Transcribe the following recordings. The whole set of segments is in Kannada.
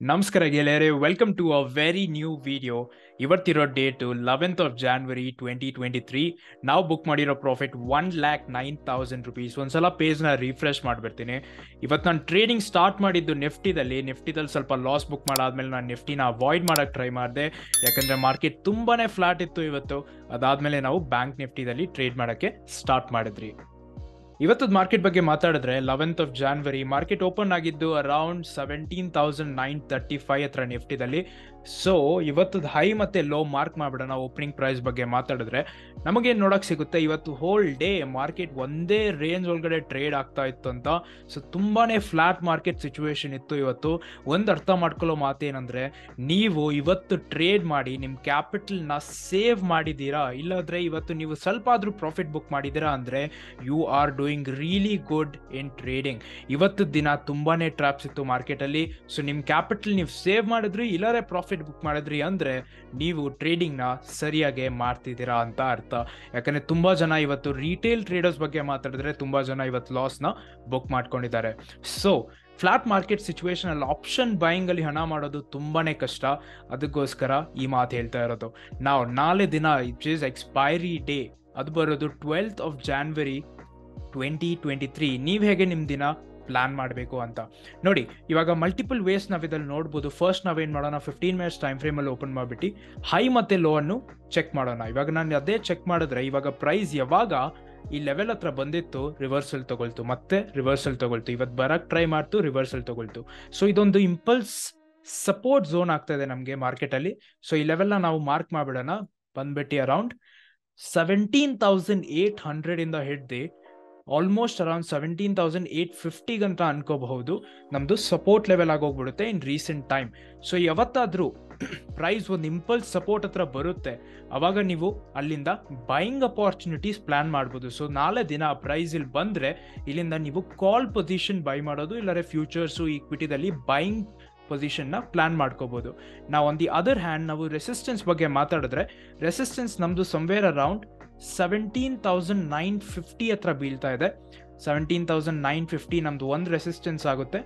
ನಮಸ್ಕಾರ ಗೆಳೆಯರೆ welcome to a very new video ಇವತ್ತಿರೋ date eleventh of January twenty twenty three ನಾವು ಬುಕ್ ಮಾಡಿರೋ profit one lakh nine thousand rupees ಒಂದ್ಸಲ ಪೇಜ್ನ ರಿಫ್ರೆಶ್ ಮಾಡಿಬಿಡ್ತೀನಿ ಇವತ್ತು ನಾನು ಟ್ರೇಡಿಂಗ್ ಸ್ಟಾರ್ಟ್ ಮಾಡಿದ್ದು ನಿಫ್ಟಿದಲ್ಲಿ ನಿಫ್ಟಿದಲ್ಲಿ ಸ್ವಲ್ಪ ಲಾಸ್ ಬುಕ್ ಮಾಡಾದ್ಮೇಲೆ ನಾನು ನಿಫ್ಟಿನ ಅವಾಯ್ಡ್ ಮಾಡೋಕ್ಕೆ ಟ್ರೈ ಮಾಡಿದೆ ಯಾಕಂದರೆ ಮಾರ್ಕೆಟ್ ತುಂಬಾ ಫ್ಲಾಟ್ ಇತ್ತು ಇವತ್ತು ಅದಾದಮೇಲೆ ನಾವು ಬ್ಯಾಂಕ್ ನಿಫ್ಟಿದಲ್ಲಿ ಟ್ರೇಡ್ ಮಾಡೋಕ್ಕೆ ಸ್ಟಾರ್ಟ್ ಮಾಡಿದ್ರಿ ಇವತ್ತದ ಮಾರ್ಕೆಟ್ ಬಗ್ಗೆ ಮಾತಾಡಿದ್ರೆ eleventh of January market open ಆಗಿದ್ದು around seventeen thousand nine thirty five ಹತ್ರ ನಿಫ್ಟಿದಲ್ಲಿ ಸೊ ಇವತ್ತದ ಹೈ ಮತ್ತೆ ಲೋ ಮಾರ್ಕ್ ಮಾಡ್ಬಿಡೋಣ ಓಪನಿಂಗ್ ಪ್ರೈಸ್ ಬಗ್ಗೆ ಮಾತಾಡಿದ್ರೆ ನಮಗೇನು ನೋಡಕ್ ಸಿಗುತ್ತೆ ಇವತ್ತು ಹೋಲ್ ಡೇ ಮಾರ್ಕೆಟ್ ಒಂದೇ ರೇಂಜ್ ಒಳಗಡೆ ಟ್ರೇಡ್ ಆಗ್ತಾ ಇತ್ತು ಅಂತ ಸೊ ತುಂಬಾನೇ ಫ್ಲಾಟ್ ಮಾರ್ಕೆಟ್ ಸಿಚುವೇಶನ್ ಇತ್ತು ಇವತ್ತು ಒಂದು ಅರ್ಥ ಮಾಡ್ಕೊಳ್ಳೋ ಮಾತೇನಂದ್ರೆ ನೀವು ಇವತ್ತು ಟ್ರೇಡ್ ಮಾಡಿ ನಿಮ್ಮ ಕ್ಯಾಪಿಟಲ್ನ ಸೇವ್ ಮಾಡಿದ್ದೀರಾ ಇಲ್ಲಾಂದ್ರೆ ಇವತ್ತು ನೀವು ಸ್ವಲ್ಪ ಆದ್ರೂ ಪ್ರಾಫಿಟ್ ಬುಕ್ ಮಾಡಿದ್ದೀರಾ ಅಂದ್ರೆ you are doing really good in trading ಇವತ್ತು ದಿನ ತುಂಬಾನೇ ಟ್ರಾಪ್ಸ್ ಇತ್ತು ಮಾರ್ಕೆಟಲ್ಲಿ ಸೊ ನಿಮ್ಮ ಕ್ಯಾಪಿಟಲ್ ನೀವು ಸೇವ್ ಮಾಡಿದ್ರಿ ಇಲ್ಲಾರೆ ಪ್ರಾಫಿಟ್ ಬುಕ್ ಮಾಡಿದ್ರಿ ಅಂದ್ರೆ ನೀವು ಟ್ರೇಡಿಂಗ್ನ ಸರಿಯಾಗಿ ಮಾಡ್ತಿದ್ದೀರಾ ಅಂತ ಅರ್ಥ ಯಾಕಂದ್ರೆ ತುಂಬಾ ಜನ ಇವತ್ತು ರಿಟೇಲ್ ಟ್ರೇಡರ್ಸ್ ಬಗ್ಗೆ ಮಾತಾಡಿದ್ರೆ ತುಂಬಾ ಜನ ಇವತ್ತು ಲಾಸ್ನ ಬುಕ್ ಮಾಡ್ಕೊಂಡಿದ್ದಾರೆ ಸೊ ಫ್ಲಾಟ್ ಮಾರ್ಕೆಟ್ ಸಿಚುವೇಶನ್ ಅಲ್ಲಿ ಆಪ್ಷನ್ ಬೈಯಿಂಗ್ ಅಲ್ಲಿ ಹಣ ಮಾಡೋದು ತುಂಬಾನೇ ಕಷ್ಟ ಅದಕ್ಕೋಸ್ಕರ ಈ ಮಾತು ಹೇಳ್ತಾ ಇರೋದು ನಾವು ನಾಳೆ ದಿನ ಇಟ್ ಈಸ್ ಎಕ್ಸ್ಪೈರಿ ಡೇ ಅದು ಬರೋದು twelfth of January twenty twenty three ನೀವು ಹೇಗೆ ನಿಮ್ಮ ದಿನ ಪ್ಲಾನ್ ಮಾಡಬೇಕು ಅಂತ ನೋಡಿ ಇವಾಗ ಮಲ್ಟಿಪಲ್ ವೇಸ್ ನಾವು ಇದ್ರಲ್ಲಿ ನೋಡ್ಬೋದು ಫಸ್ಟ್ ನಾವೇನು ಮಾಡೋಣ ಫಿಫ್ಟೀನ್ ಮಿನಿಟ್ಸ್ ಟೈಮ್ ಫ್ರೇಮಲ್ಲಿ ಓಪನ್ ಮಾಡಿಬಿಟ್ಟು ಹೈ ಮತ್ತು ಲೋ ಅನ್ನು ಚೆಕ್ ಮಾಡೋಣ ಇವಾಗ ನಾನು ಅದೇ ಚೆಕ್ ಮಾಡಿದ್ರೆ ಇವಾಗ ಪ್ರೈಸ್ ಯಾವಾಗ ಈ ಲೆವೆಲ್ ಹತ್ರ ಬಂದಿತ್ತು ರಿವರ್ಸಲ್ ತಗೊಳ್ತು ಮತ್ತೆ ರಿವರ್ಸಲ್ ತಗೊಳ್ತು ಇವತ್ತು ಬರಕ್ ಟ್ರೈ ಮಾಡ್ತು ರಿವರ್ಸಲ್ ತಗೊಳ್ತು ಸೊ ಇದೊಂದು ಇಂಪಲ್ಸ್ ಸಪೋರ್ಟ್ ಝೋನ್ ಆಗ್ತಾ ಇದೆ ನಮಗೆ ಮಾರ್ಕೆಟಲ್ಲಿ ಸೊ ಈ ಲೆವೆಲ್ನ ನಾವು ಮಾರ್ಕ್ ಮಾಡಿಬಿಡೋಣ ಬಂದ್ಬಿಟ್ಟು around seventeen thousand eight hundred ಇಂದ ಹಿಡ್ದು almost around seventeen thousand eight ಫಿಫ್ಟಿಗಂತ ಅನ್ಕೋಬಹುದು ನಮ್ಮದು ಸಪೋರ್ಟ್ ಲೆವೆಲ್ ಆಗೋಗ್ಬಿಡುತ್ತೆ ಇನ್ ರೀಸೆಂಟ್ ಟೈಮ್ ಸೊ ಯಾವತ್ತಾದರೂ ಪ್ರೈಸ್ ಒಂದು ಇಂಪಲ್ಸ್ ಸಪೋರ್ಟ್ ಹತ್ರ ಬರುತ್ತೆ ಅವಾಗ ನೀವು ಅಲ್ಲಿಂದ ಬೈಯಿಂಗ್ ಅಪಾರ್ಚುನಿಟೀಸ್ ಪ್ಲಾನ್ ಮಾಡ್ಬೋದು ಸೊ ನಾಳೆ ದಿನ ಪ್ರೈಸ್ ಇಲ್ಲಿ ಬಂದರೆ ಇಲ್ಲಿಂದ ನೀವು ಕಾಲ್ ಪೊಸಿಷನ್ ಬೈ ಮಾಡೋದು ಇಲ್ಲಾರೆ ಫ್ಯೂಚರ್ಸು ಈಕ್ವಿಟಿದಲ್ಲಿ ಬೈಯಿಂಗ್ ಪೊಸಿಷನ್ನ ಪ್ಲಾನ್ ಮಾಡ್ಕೋಬೋದು ನಾವು ಆನ್ ದಿ ಅದರ್ ಹ್ಯಾಂಡ್ ನಾವು ರೆಸಿಸ್ಟೆನ್ಸ್ ಬಗ್ಗೆ ಮಾತಾಡಿದ್ರೆ ರೆಸಿಸ್ಟೆನ್ಸ್ ನಮ್ಮದು somewhere around seventeen thousand nine fifty ಹತ್ರ ಬೀಳ್ತಾ ಇದೆ ಸೆವೆಂಟೀನ್ ತೌಸಂಡ್ ನೈನ್ ಫಿಫ್ಟಿ ನಮ್ದು ಒಂದು ರೆಸಿಸ್ಟೆನ್ಸ್ ಆಗುತ್ತೆ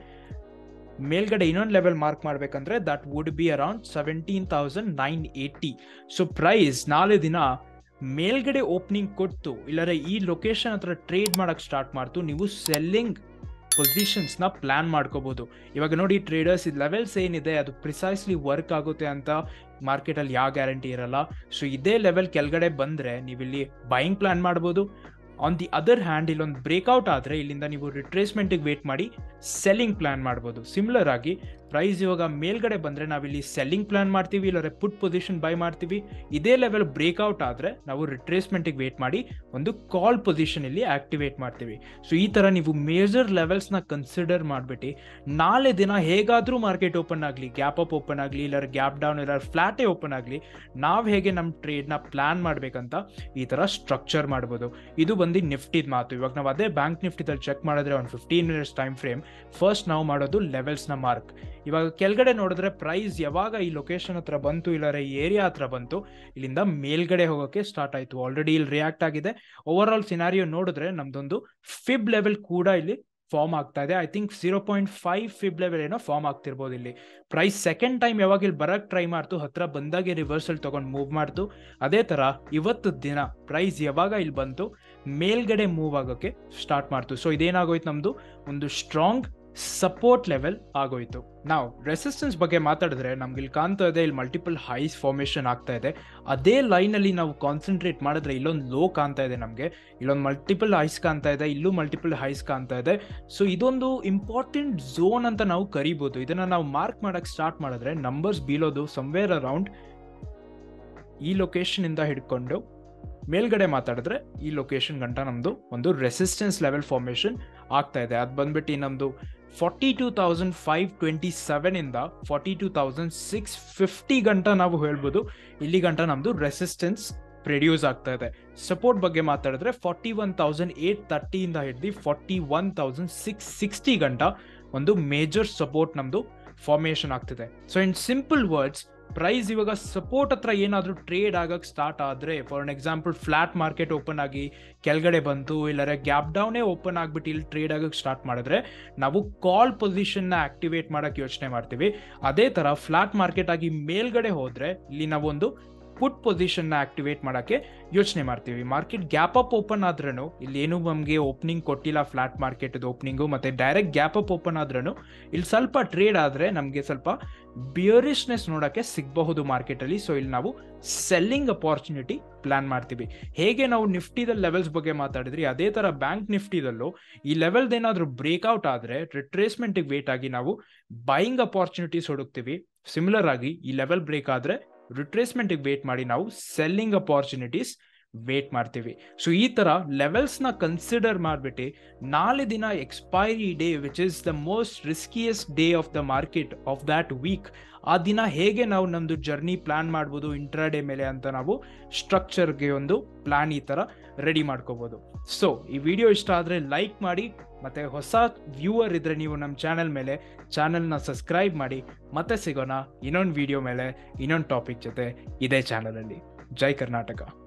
ಮೇಲ್ಗಡೆ ಇನ್ನೊಂದು ಲೆವೆಲ್ ಮಾರ್ಕ್ ಮಾಡಬೇಕಂದ್ರೆ that would be around seventeen thousand nine eighty so price ನಾಳೆ ದಿನ ಮೇಲ್ಗಡೆ ಓಪನಿಂಗ್ ಕೊಟ್ಟು ಇಲ್ಲರೆ ಈ ಲೊಕೇಶನ್ ಹತ್ರ ಟ್ರೇಡ್ ಮಾಡಕ್ಕೆ ಸ್ಟಾರ್ಟ್ ಮಾಡ್ತು ನೀವು ಸೆಲ್ಲಿಂಗ್ ಪೊಸಿಷನ್ಸ್ನ ಪ್ಲಾನ್ ಮಾಡ್ಕೋಬಹುದು ಇವಾಗ ನೋಡಿ ಟ್ರೇಡರ್ಸ್ ಇದು ಲೆವೆಲ್ಸ್ ಏನಿದೆ ಅದು ಪ್ರಿಸೈಸ್ಲಿ ವರ್ಕ್ ಆಗುತ್ತೆ ಅಂತ ಮಾರ್ಕೆಟಲ್ಲಿ ಯಾವ ಗ್ಯಾರಂಟಿ ಇರಲ್ಲ ಸೊ ಇದೇ ಲೆವೆಲ್ ಕೆಳಗಡೆ ಬಂದರೆ ನೀವಿಲ್ಲಿ ಬೈಯಿಂಗ್ ಪ್ಲಾನ್ ಮಾಡ್ಬೋದು ಆನ್ ದಿ ಅದರ್ ಹ್ಯಾಂಡ್ ಇಲ್ಲೊಂದು ಬ್ರೇಕ್ಔಟ್ ಆದರೆ ಇಲ್ಲಿಂದ ನೀವು ರಿಟ್ರೇಸ್ಮೆಂಟಿಗೆ ವೇಟ್ ಮಾಡಿ ಸೆಲ್ಲಿಂಗ್ ಪ್ಲಾನ್ ಮಾಡ್ಬೋದು ಸಿಮಿಲರ್ ಆಗಿ ಪ್ರೈಸ್ ಇವಾಗ ಮೇಲ್ಗಡೆ ಬಂದರೆ ನಾವಿಲ್ಲಿ ಸೆಲ್ಲಿಂಗ್ ಪ್ಲಾನ್ ಮಾಡ್ತೀವಿ ಇಲ್ಲರೆ ಪುಟ್ ಪೊಸಿಷನ್ ಬೈ ಮಾಡ್ತೀವಿ ಇದೇ ಲೆವೆಲ್ ಬ್ರೇಕ್ಔಟ್ ಆದರೆ ನಾವು ರಿಟ್ರೇಸ್ಮೆಂಟಿಗೆ ವೇಟ್ ಮಾಡಿ ಒಂದು ಕಾಲ್ ಪೊಸಿಷನ್ ಇಲ್ಲಿ ಆಕ್ಟಿವೇಟ್ ಮಾಡ್ತೀವಿ ಸೊ ಈ ಥರ ನೀವು ಮೇಜರ್ ಲೆವೆಲ್ಸ್ನ ಕನ್ಸಿಡರ್ ಮಾಡಿಬಿಟ್ಟು ನಾಳೆ ದಿನ ಹೇಗಾದರೂ ಮಾರ್ಕೆಟ್ ಓಪನ್ ಆಗಲಿ ಗ್ಯಾಪ್ ಅಪ್ ಓಪನ್ ಆಗಲಿ ಇಲ್ಲರ ಗ್ಯಾಪ್ ಡೌನ್ ಇಲ್ಲ ಫ್ಲಾಟೇ ಓಪನ್ ಆಗಲಿ ನಾವು ಹೇಗೆ ನಮ್ಮ ಟ್ರೇಡ್ನ ಪ್ಲಾನ್ ಮಾಡಬೇಕಂತ ಈ ಥರ ಸ್ಟ್ರಕ್ಚರ್ ಮಾಡ್ಬೋದು ಇದು ಬಂದು ನಿಫ್ಟಿದ ಮಾತು ಇವಾಗ ನಾವು ಅದೇ ಬ್ಯಾಂಕ್ ನಿಫ್ಟಿದಲ್ಲಿ ಚೆಕ್ ಮಾಡಿದ್ರೆ ಒಂದು fifteen minutes time frame first ನಾವು ಮಾಡೋದು ಲೆವೆಲ್ಸ್ನ ಮಾರ್ಕ್ ಇವಾಗ ಕೆಳಗಡೆ ನೋಡಿದ್ರೆ ಪ್ರೈಸ್ ಯಾವಾಗ ಈ ಲೊಕೇಶನ್ ಹತ್ರ ಬಂತು ಇಲ್ಲರೆ ಈ ಏರಿಯಾ ಹತ್ರ ಬಂತು ಇಲ್ಲಿಂದ ಮೇಲ್ಗಡೆ ಹೋಗೋಕೆ ಸ್ಟಾರ್ಟ್ ಆಯಿತು ಆಲ್ರೆಡಿ ಇಲ್ಲಿ ರಿಯಾಕ್ಟ್ ಆಗಿದೆ ಓವರ್ ಆಲ್ ಸಿನಾರಿಯೋ ನೋಡಿದ್ರೆ ನಮ್ದೊಂದು ಫಿಬ್ ಲೆವೆಲ್ ಕೂಡ ಇಲ್ಲಿ ಫಾರ್ಮ್ ಆಗ್ತಾ ಇದೆ I think zero point five fib level ಏನೋ ಫಾರ್ಮ್ ಆಗ್ತಿರ್ಬೋದು ಇಲ್ಲಿ ಪ್ರೈಸ್ ಸೆಕೆಂಡ್ ಟೈಮ್ ಯಾವಾಗ ಇಲ್ಲಿ ಬರಕ್ಕೆ ಟ್ರೈ ಮಾಡ್ತು ಹತ್ರ ಬಂದಾಗೆ ರಿವರ್ಸಲ್ ತಗೊಂಡು ಮೂವ್ ಮಾಡ್ತು ಅದೇ ಥರ ಇವತ್ತು ದಿನ ಪ್ರೈಸ್ ಯಾವಾಗ ಇಲ್ಲಿ ಬಂತು ಮೇಲ್ಗಡೆ ಮೂವ್ ಆಗೋಕ್ಕೆ ಸ್ಟಾರ್ಟ್ ಮಾಡ್ತು ಸೊ ಇದೇನಾಗೋಯ್ತು ನಮ್ಮದು ಒಂದು ಸ್ಟ್ರಾಂಗ್ ಸಪೋರ್ಟ್ ಲೆವೆಲ್ ಆಗೋಯ್ತು ನಾವು ರೆಸಿಸ್ಟೆನ್ಸ್ ಬಗ್ಗೆ ಮಾತಾಡಿದ್ರೆ ನಮ್ಗೆ ಇಲ್ಲಿ ಕಾಣ್ತಾ ಇದೆ ಇಲ್ಲಿ ಮಲ್ಟಿಪಲ್ ಹೈಸ್ ಫಾರ್ಮೇಷನ್ ಆಗ್ತಾ ಇದೆ ಅದೇ ಲೈನಲ್ಲಿ ನಾವು ಕಾನ್ಸಂಟ್ರೇಟ್ ಮಾಡಿದ್ರೆ ಇಲ್ಲೊಂದು ಲೋ ಕಾಣ್ತಾ ಇದೆ ನಮಗೆ ಇಲ್ಲೊಂದು ಮಲ್ಟಿಪಲ್ ಹೈಸ್ ಕಾಣ್ತಾ ಇದೆ ಇಲ್ಲೂ ಮಲ್ಟಿಪಲ್ ಹೈಸ್ ಕಾಣ್ತಾ ಇದೆ ಸೊ ಇದೊಂದು ಇಂಪಾರ್ಟೆಂಟ್ ಝೋನ್ ಅಂತ ನಾವು ಕರಿಬೋದು ಇದನ್ನ ನಾವು ಮಾರ್ಕ್ ಮಾಡಕ್ಕೆ ಸ್ಟಾರ್ಟ್ ಮಾಡಿದ್ರೆ ನಂಬರ್ಸ್ ಬೀಳೋದು ಸಮ್ವೇರ್ ಅರೌಂಡ್ ಈ ಲೊಕೇಶನ್ ಇಂದ ಹಿಡ್ಕೊಂಡು ಮೇಲ್ಗಡೆ ಮಾತಾಡಿದ್ರೆ ಈ ಲೊಕೇಶನ್ ಗಂಟ ನಮ್ಮದು ಒಂದು ರೆಸಿಸ್ಟೆನ್ಸ್ ಲೆವೆಲ್ ಫಾರ್ಮೇಷನ್ ಆಗ್ತಾ ಇದೆ ಅದು ಬಂದ್ಬಿಟ್ಟು ನಮ್ಮದು forty two thousand five twenty ಸೆವೆನಿಂದ forty two thousand six fifty ಗಂಟ ನಾವು ಹೇಳ್ಬೋದು ಇಲ್ಲಿ ಗಂಟ ನಮ್ಮದು ರೆಸಿಸ್ಟೆನ್ಸ್ ಪ್ರೊಡ್ಯೂಸ್ ಆಗ್ತಾ ಇದೆ ಸಪೋರ್ಟ್ ಬಗ್ಗೆ ಮಾತಾಡಿದ್ರೆ ಫಾರ್ಟಿ ಒನ್ ತೌಸಂಡ್ ಏಟ್ ತರ್ಟಿಯಿಂದ ಹಿಡ್ದು forty one thousand six sixty ಗಂಟ ಒಂದು ಮೇಜರ್ ಸಪೋರ್ಟ್ ನಮ್ಮದು ಫಾರ್ಮೇಷನ್ ಆಗ್ತಿದೆ so in simple words price ಇವಾಗ ಸಪೋರ್ಟ್ ಹತ್ರ ಏನಾದರೂ ಟ್ರೇಡ್ ಆಗಕ್ಕೆ ಸ್ಟಾರ್ಟ್ ಆದರೆ for an example flat market open ಆಗಿ ಕೆಳಗಡೆ ಬಂತು ಇಲ್ಲರೆ ಗ್ಯಾಪ್ ಡೌನೇ ಓಪನ್ ಆಗಿಬಿಟ್ಟು ಇಲ್ಲಿ ಟ್ರೇಡ್ ಆಗಕ್ಕೆ ಸ್ಟಾರ್ಟ್ ಮಾಡಿದ್ರೆ ನಾವು ಕಾಲ್ ಪೊಸಿಷನ್ನ ಆಕ್ಟಿವೇಟ್ ಮಾಡೋಕ್ಕೆ ಯೋಚನೆ ಮಾಡ್ತೀವಿ ಅದೇ ಥರ ಫ್ಲಾಟ್ ಮಾರ್ಕೆಟ್ ಆಗಿ ಮೇಲ್ಗಡೆ ಹೋದರೆ ಇಲ್ಲಿ ನಾವೊಂದು ಪುಟ್ ಪೊಸಿಷನ್ನ ಆಕ್ಟಿವೇಟ್ ಮಾಡೋಕ್ಕೆ ಯೋಚನೆ ಮಾಡ್ತೀವಿ ಮಾರ್ಕೆಟ್ ಗ್ಯಾಪ್ ಅಪ್ ಓಪನ್ ಆದ್ರೂ ಇಲ್ಲಿ ಏನು ನಮಗೆ ಓಪನಿಂಗ್ ಕೊಟ್ಟಿಲ್ಲ ಫ್ಲಾಟ್ ಮಾರ್ಕೆಟ್ ಓಪನಿಂಗು ಮತ್ತು ಡೈರೆಕ್ಟ್ ಗ್ಯಾಪ್ ಅಪ್ ಓಪನ್ ಆದ್ರೂ ಇಲ್ಲಿ ಸ್ವಲ್ಪ ಟ್ರೇಡ್ ಆದರೆ ನಮಗೆ ಸ್ವಲ್ಪ ಬಿಯರಿಶ್ನೆಸ್ ನೋಡೋಕ್ಕೆ ಸಿಗಬಹುದು ಮಾರ್ಕೆಟಲ್ಲಿ ಸೊ ಇಲ್ಲಿ ನಾವು ಸೆಲ್ಲಿಂಗ್ ಅಪಾರ್ಚುನಿಟಿ ಪ್ಲಾನ್ ಮಾಡ್ತೀವಿ ಹೇಗೆ ನಾವು ನಿಫ್ಟಿದಲ್ಲಿ ಲೆವೆಲ್ಸ್ ಬಗ್ಗೆ ಮಾತಾಡಿದ್ರಿ ಅದೇ ಥರ ಬ್ಯಾಂಕ್ ನಿಫ್ಟಿದಲ್ಲೂ ಈ ಲೆವೆಲ್ದು ಏನಾದರೂ ಬ್ರೇಕ್ಔಟ್ ಆದರೆ ರಿಟ್ರೇಸ್ಮೆಂಟಿಗೆ ವೇಟ್ ಆಗಿ ನಾವು ಬೈಯಿಂಗ್ ಅಪಾರ್ಚುನಿಟೀಸ್ ಹುಡುಕ್ತೀವಿ ಸಿಮಿಲರ್ ಆಗಿ ಈ ಲೆವೆಲ್ ಬ್ರೇಕ್ ಆದರೆ ರಿಟ್ರೇಸ್ಮೆಂಟಿಗೆ ವೇಟ್ ಮಾಡಿ ನಾವು ಸೆಲ್ಲಿಂಗ್ ಅಪಾರ್ಚುನಿಟೀಸ್ ವೇಟ್ ಮಾಡ್ತೀವಿ ಸೊ ಈ ಥರ ಲೆವೆಲ್ಸ್ನ ಕನ್ಸಿಡರ್ ಮಾಡಿಬಿಟ್ಟು ನಾಳೆ ದಿನ expiry day which is the most riskiest day of the market of that week ಆ ದಿನ ಹೇಗೆ ನಾವು ನಮ್ಮದು ಜರ್ನಿ ಪ್ಲಾನ್ ಮಾಡ್ಬೋದು ಇಂಟ್ರಾಡೇ ಮೇಲೆ ಅಂತ ನಾವು ಸ್ಟ್ರಕ್ಚರ್ಗೆ ಒಂದು ಪ್ಲಾನ್ ಈ ಥರ ರೆಡಿ ಮಾಡ್ಕೋಬೋದು ಸೊ ಈ ವಿಡಿಯೋ ಇಷ್ಟ ಆದರೆ ಲೈಕ್ ಮಾಡಿ ಮತ್ತು ಹೊಸ ವ್ಯೂವರ್ ಇದ್ದರೆ ನೀವು ನಮ್ಮ ಚಾನಲ್ ಮೇಲೆ ಚಾನಲ್ನ ಸಬ್ಸ್ಕ್ರೈಬ್ ಮಾಡಿ ಮತ್ತೆ ಸಿಗೋಣ ಇನ್ನೊಂದು ವಿಡಿಯೋ ಮೇಲೆ ಇನ್ನೊಂದು ಟಾಪಿಕ್ ಜೊತೆ ಇದೇ ಚಾನಲಲ್ಲಿ ಜೈ ಕರ್ನಾಟಕ